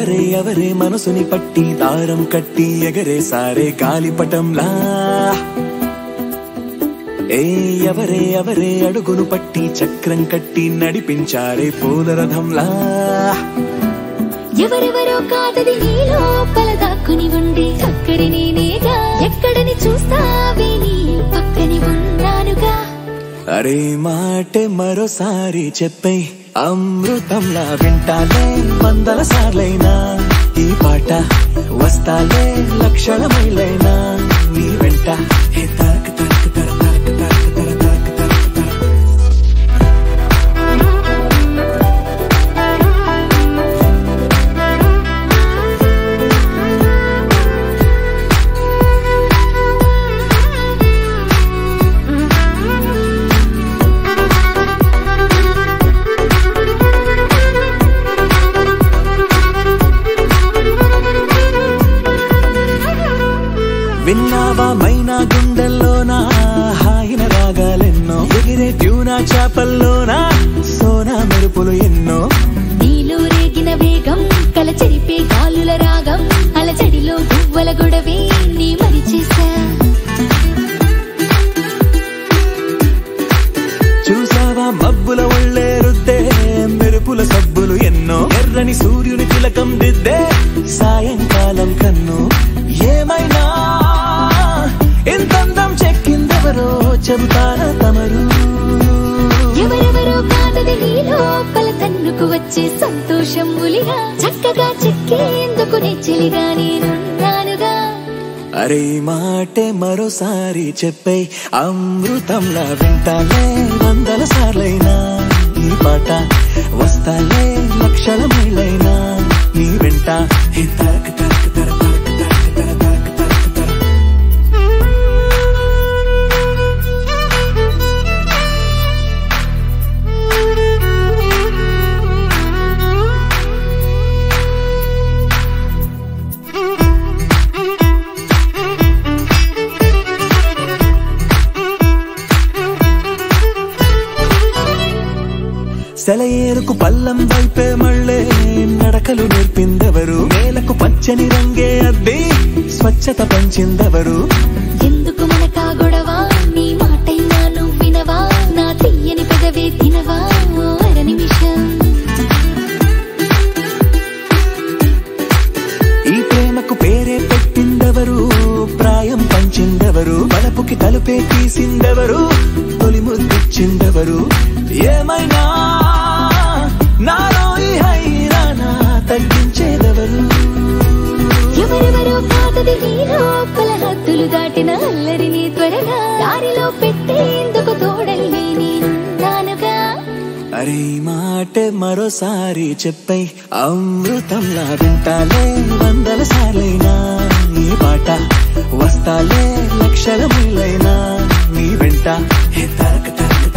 ఎవరే ఎవరే మనసుని పట్టి దారం కట్టి ఎగరే సారే గాలిపటంలా ఏ ఎవరే ఎవరే అడుగును పట్టి చక్రం కట్టి నడిపించారే పూలరథంలా ఎవరెవరో కాదది నీ లోపల దాక్కుని ఉండే అక్కడి నేనేగా ఎక్కడని చూస్తావే నీ పక్కని ఉన్నానుగా అరే మాటే మరోసారి చెప్పే అమృతంలా వింటాలే వందల సార్లైనా ఈ పాట వస్తాలే లక్షల మైలైనా నీ వెంట హే తరక తరక తర తరక తరక తర తరక తరక తర. విన్నావా మైనా గుండెల్లోనా హాయిన రాగాలెన్నో ఎగిరే ట్యూనా చేపల్లోనా సోనా మెరుపులు ఎన్నో నీలో రేగిన వేగం కల చెరిపే గాలుల రాగం అలజడిలో గువ్వల గొడవే నీ మరిచేసా చూసావా మబ్బుల ఒళ్ళే రుద్దే మెరుపుల సబ్బులు ఎన్నో ఎర్రని సూర్యుని తిలకం దిద్దే సాయంకాలం కన్ను ఏమైనా ఎంతందం చెక్కిందెవరో చెబుతారా తమరు ఎవరెవరో కాదది నీ లోపల తన్నుకు వచ్చే సంతోషం ములిగా చక్కగా చెక్కేందుకు నెచ్చిలిగా నేనున్నానుగా అరే ఈ మాటే మరోసారి చెప్పే అమృతంలా వింటాలే వందల సార్లైనా ఈ పాట వస్తాలే లక్షల మైలైనా నీ వెంట హే తరక తరక తర తరక తరక తర తరక తరక తర. సెలయేరుకు పల్లం వైపే మళ్ళే నడకలు నేర్పిందెవరు నేలకు పచ్చని రంగే అద్ది స్వచ్ఛత పంచిందెవరు ఎందుకు మనకా గొడవ నీ మాటైనా నువ్వు వినవా నా తీయని పెదవే తినవా ఓ అర నిమిషం ఈ ప్రేమకు పేరే పెట్టిందెవరు ప్రాయం పంచిందెవరు బలపుకి తలుపే తీసిందెవరు తొలి ముద్దిచ్చిందెవరు ఏమైనా నాలో ఈ హైరానా తగ్గించేదెవరు ఎవరెవరో కాదది నీ లోపల హద్దులు దాటిన అల్లరిని త్వరగా దారిలో పెట్టేందుకు తోడల్లే నేనున్నానుగా అరే ఈ మాటే మరోసారి చెప్పై అమృతంలా వింటాలే వందల సార్లైనా ఈ పాట వస్తాలే లక్షల మైలైనా నీ వెంట హే తరక తరక